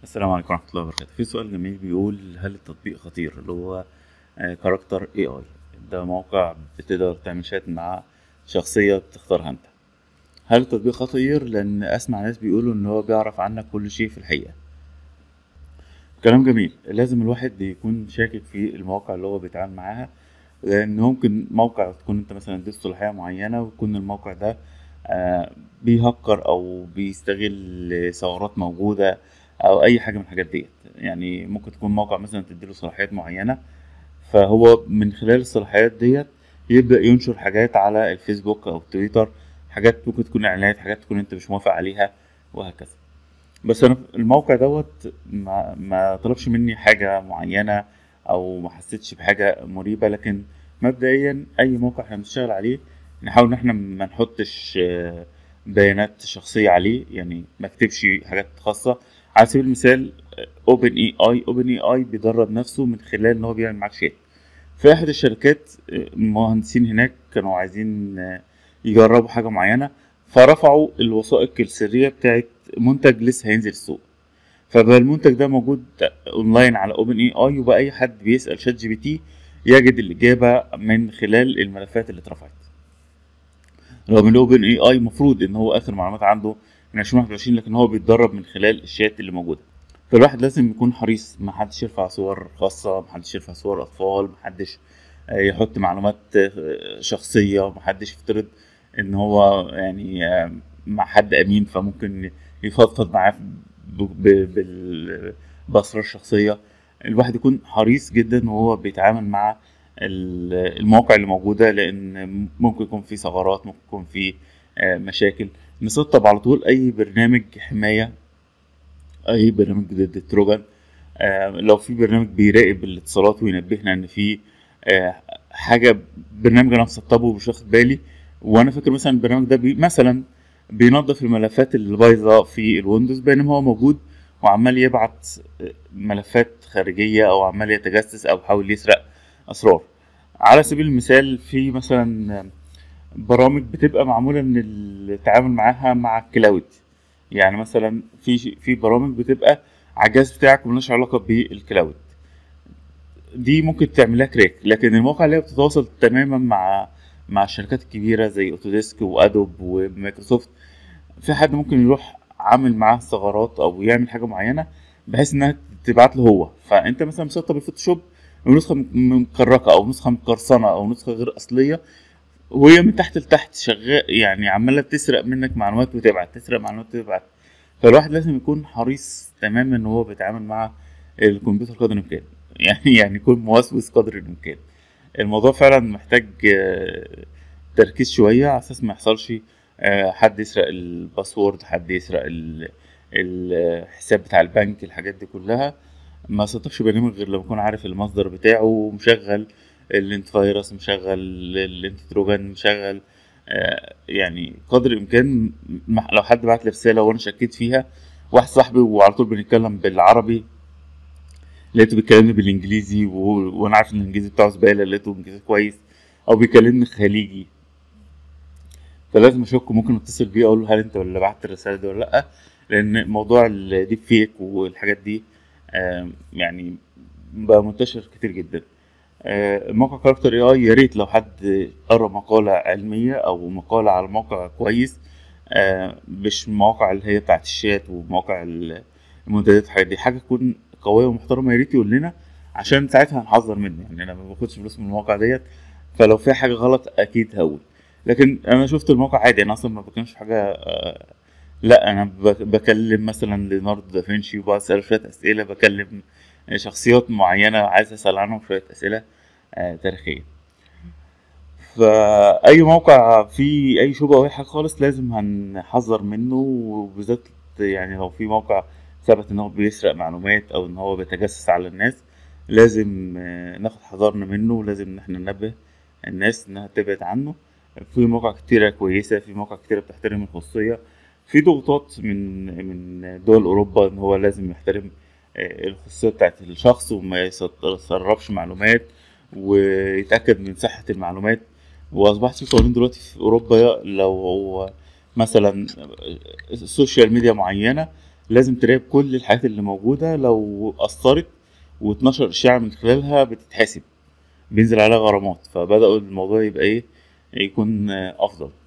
السلام عليكم ورحمة الله وبركاته في سؤال جميل بيقول هل التطبيق خطير اللي هو كاركتر اي اي ده موقع بتقدر تعمل شات مع شخصية بتختارها انت هل التطبيق خطير لان اسمع ناس بيقولوا ان هو بيعرف عنك كل شيء في الحقيقة كلام جميل لازم الواحد يكون شاكك في المواقع اللي هو بيتعامل معاها لان ممكن موقع تكون انت مثلا اديت صلاحية معينة ويكون الموقع ده آه، بيهكر او بيستغل ثغرات موجودة او اي حاجة من الحاجات ديت يعني ممكن تكون موقع مثلا تديله صلاحيات معينة فهو من خلال الصلاحيات ديت يبدأ ينشر حاجات على الفيسبوك او تويتر حاجات ممكن تكون اعلانات حاجات تكون انت مش موافق عليها وهكذا بس انا الموقع دوت ما, ما طلبش مني حاجة معينة او ما حسيتش بحاجة مريبة لكن مبدئيا اي موقع احنا بنشتغل عليه نحاول ان احنا ما نحطش آه، بيانات شخصية عليه يعني ما اكتبش حاجات خاصة على سبيل المثال اوبن اي اي اوبن اي اي بيدرب نفسه من خلال ان هو بيعمل معاك شات في احد الشركات آه، المهندسين هناك كانوا عايزين آه، يجربوا حاجة معينة فرفعوا الوثائق السرية بتاعت منتج لسه هينزل السوق فبقى المنتج ده موجود اونلاين على اوبن اي اي وبقى اي حد بيسأل شات جي بي تي يجد الإجابة من خلال الملفات اللي اترفعت رغم ان اوبن اي اي المفروض ان هو اخر معلومات عنده من 2021 لكن هو بيتدرب من خلال الشات اللي موجوده فالواحد لازم يكون حريص ما حدش يرفع صور خاصه ما حدش يرفع صور اطفال ما حدش آه، يحط معلومات آه، شخصيه ما حدش يفترض ان هو يعني آه، مع حد امين فممكن يفضفض معاه ب- ب- بال- باسرار شخصيه الواحد يكون حريص جدا وهو بيتعامل مع ال- المواقع اللي موجوده لان ممكن يكون في ثغرات ممكن يكون في آه، مشاكل نسطب على طول اي برنامج حمايه اي برنامج ضد التروجان آه، لو في برنامج بيراقب الاتصالات وينبهنا ان في آه، حاجه برنامج انا مسطبه ومش واخد بالي وانا فاكر مثلا البرنامج ده بي مثلا بينظف الملفات اللي بايظه في الويندوز بينما هو موجود وعمال يبعت آه، ملفات خارجيه او عمال يتجسس او يحاول يسرق اسرار على سبيل المثال في مثلا برامج بتبقى معموله ان التعامل معاها مع الكلاود يعني مثلا في في برامج بتبقى على الجهاز بتاعك ملهاش علاقه بالكلاود دي ممكن تعملها كراك لكن المواقع اللي هي بتتواصل تماما مع مع الشركات الكبيره زي اوتوديسك وادوب ومايكروسوفت في حد ممكن يروح عامل معاه ثغرات او يعمل حاجه معينه بحيث انها تبعت له هو فانت مثلا مسطب الفوتوشوب ونسخه م- مكركه او نسخه مقرصنه او نسخه غير اصليه وهي من تحت لتحت شغال يعني عماله تسرق منك معلومات وتبعت تسرق معلومات وتبعت فالواحد لازم يكون حريص تماما ان هو بيتعامل مع الكمبيوتر قدر الامكان يعني يعني يكون موسوس قدر الامكان الموضوع فعلا محتاج آه، تركيز شويه على اساس ما يحصلش آه، حد يسرق الباسورد حد يسرق ال- الحساب بتاع البنك الحاجات دي كلها ما سطبش برنامج غير لما يكون عارف المصدر بتاعه ومشغل الانت فيروس مشغل الانت تروجان مشغل آه، يعني قدر الامكان م- لو حد بعت لي رساله وانا شكيت فيها واحد صاحبي وعلى طول بنتكلم بالعربي لقيته بيكلمني بالانجليزي وهو- وانا عارف ان الانجليزي بتاعه زباله لقيته انجليزي كويس او بيكلمني خليجي فلازم اشك ممكن اتصل بيه اقول له هل انت اللي بعت الرساله دي ولا لا لان موضوع الديب فيك والحاجات دي آم، يعني بقى منتشر كتير جدا آه، موقع كاركتر اي اي يا ريت لو حد قرا مقاله علميه او مقاله على موقع كويس آه، مش المواقع اللي هي بتاعت الشات ومواقع ال- المنتديات الحاجات دي حاجه تكون قويه ومحترمه يا ريت يقول لنا عشان ساعتها هنحذر منه يعني انا ما باخدش فلوس من المواقع ديت فلو في حاجه غلط اكيد هقول لكن انا شفت الموقع عادي انا اصلا ما بكلمش في حاجه آه، لا انا بك- بكلم مثلا ليوناردو دافنشي وبسأله شويه اسئله بكلم شخصيات معينه عايز اسال عنهم شويه اسئله آه، تاريخيه فاي موقع فيه اي شبهه او اي حاجه خالص لازم هنحذر منه وبالذات يعني لو في موقع ثبت ان هو بيسرق معلومات او ان هو بيتجسس على الناس لازم آه، ناخد حذرنا منه ولازم ان احنا ننبه الناس انها تبعد عنه في مواقع كتيرة كويسة في مواقع كتيرة بتحترم الخصوصية في ضغوطات من من دول أوروبا إن هو لازم يحترم آه، الخصوصية بتاعت الشخص وما يسربش معلومات ويتأكد من صحة المعلومات وأصبحت في قوانين دلوقتي في أوروبا لو مثلا سوشيال ميديا معينة لازم تراقب كل الحاجات اللي موجوده لو اثرت و12 اشاعه من خلالها بتتحسب بينزل عليها غرامات فبداوا الموضوع يبقى ايه يكون آه، افضل